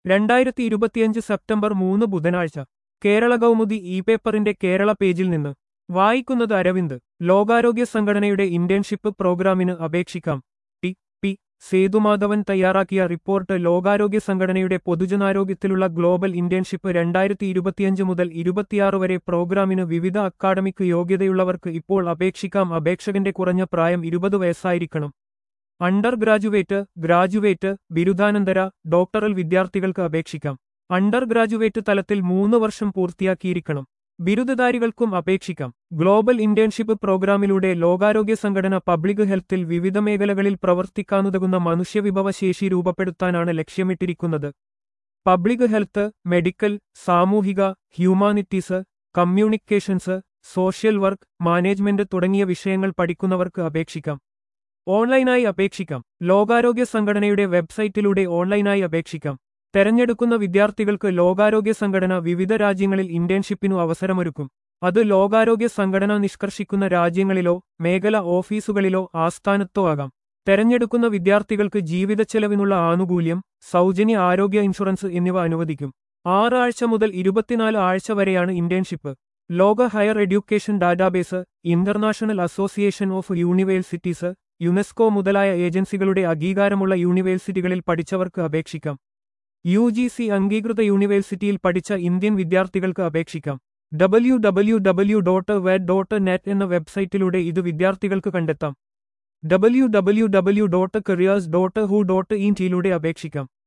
രണ്ടായിരത്തി ഇരുപത്തിയഞ്ച് സെപ്റ്റംബർ മൂന്ന് ബുധനാഴ്ച കേരള കൗമുദി ഇ പേപ്പറിന്റെ കേരള പേജിൽ നിന്ന് വായിക്കുന്നത് അരവിന്ദ് ലോകാരോഗ്യ സംഘടനയുടെ ഇന്റേൺഷിപ്പ് പ്രോഗ്രാമിന് അപേക്ഷിക്കാം ടി പി സേതുമാധവൻ തയ്യാറാക്കിയ റിപ്പോർട്ട് ലോകാരോഗ്യ സംഘടനയുടെ പൊതുജനാരോഗ്യത്തിലുള്ള ഗ്ലോബൽ ഇന്റേൺഷിപ്പ് രണ്ടായിരത്തി ഇരുപത്തിയഞ്ച് മുതൽ ഇരുപത്തിയാറ് വരെ പ്രോഗ്രാമിന് വിവിധ അക്കാഡമിക് യോഗ്യതയുള്ളവർക്ക് ഇപ്പോൾ അപേക്ഷിക്കാം അപേക്ഷകന്റെ കുറഞ്ഞ പ്രായം ഇരുപത് വയസ്സായിരിക്കണം അണ്ടർ ഗ്രാജുവേറ്റ് ഗ്രാജുവേറ്റ് ബിരുദാനന്തര ഡോക്ടറൽ വിദ്യാർത്ഥികൾക്ക് അപേക്ഷിക്കാം അണ്ടർ ഗ്രാജുവേറ്റ് തലത്തിൽ മൂന്ന് വർഷം പൂർത്തിയാക്കിയിരിക്കണം ബിരുദധാരികൾക്കും അപേക്ഷിക്കാം ഗ്ലോബൽ ഇന്റേൺഷിപ്പ് പ്രോഗ്രാമിലൂടെ ലോകാരോഗ്യ സംഘടന പബ്ലിക് ഹെൽത്തിൽ വിവിധ മേഖലകളിൽ പ്രവർത്തിക്കാനുതകുന്ന മനുഷ്യവിഭവശേഷി രൂപപ്പെടുത്താനാണ് ലക്ഷ്യമിട്ടിരിക്കുന്നത് പബ്ലിക് ഹെൽത്ത് മെഡിക്കൽ സാമൂഹിക humanities communications social work management തുടങ്ങിയ വിഷയങ്ങൾ പഠിക്കുന്നവർക്ക് അപേക്ഷിക്കാം ഓൺലൈനായി അപേക്ഷിക്കാം ലോകാരോഗ്യ സംഘടനയുടെ വെബ്സൈറ്റിലൂടെ ഓൺലൈനായി അപേക്ഷിക്കാം തെരഞ്ഞെടുക്കുന്ന വിദ്യാർത്ഥികൾക്ക് ലോകാരോഗ്യ സംഘടന വിവിധ രാജ്യങ്ങളിൽ ഇന്റേൺഷിപ്പിനു അവസരമൊരുക്കും അത് ലോകാരോഗ്യ സംഘടന നിഷ്കർഷിക്കുന്ന രാജ്യങ്ങളിലോ മേഖല ഓഫീസുകളിലോ ആസ്ഥാനത്തോ ആകാം തെരഞ്ഞെടുക്കുന്ന വിദ്യാർത്ഥികൾക്ക് ജീവിതച്ചെലവിനുള്ള ആനുകൂല്യം സൗജന്യ ആരോഗ്യ ഇൻഷുറൻസ് എന്നിവ അനുവദിക്കും ആറ് ആഴ്ച മുതൽ ഇരുപത്തിനാല് ആഴ്ച വരെയാണ് ഇന്റേൺഷിപ്പ് ലോക higher education database International Association of Universities UNESCO മുതലായ ഏജൻസികളുടെ അംഗീകാരമുള്ള യൂണിവേഴ്സിറ്റികളിൽ പഠിച്ചവർക്ക് അപേക്ഷിക്കാം യു ജി സി അംഗീകൃത യൂണിവേഴ്സിറ്റിയിൽ പഠിച്ച ഇന്ത്യൻ വിദ്യാർത്ഥികൾക്ക് അപേക്ഷിക്കാം W W W dot wed dot net എന്ന വെബ്സൈറ്റിലൂടെ ഇത് വിദ്യാർത്ഥികൾക്ക് കണ്ടെത്താം W W W dot careers dot who dot in ടിയിലൂടെ അപേക്ഷിക്കാം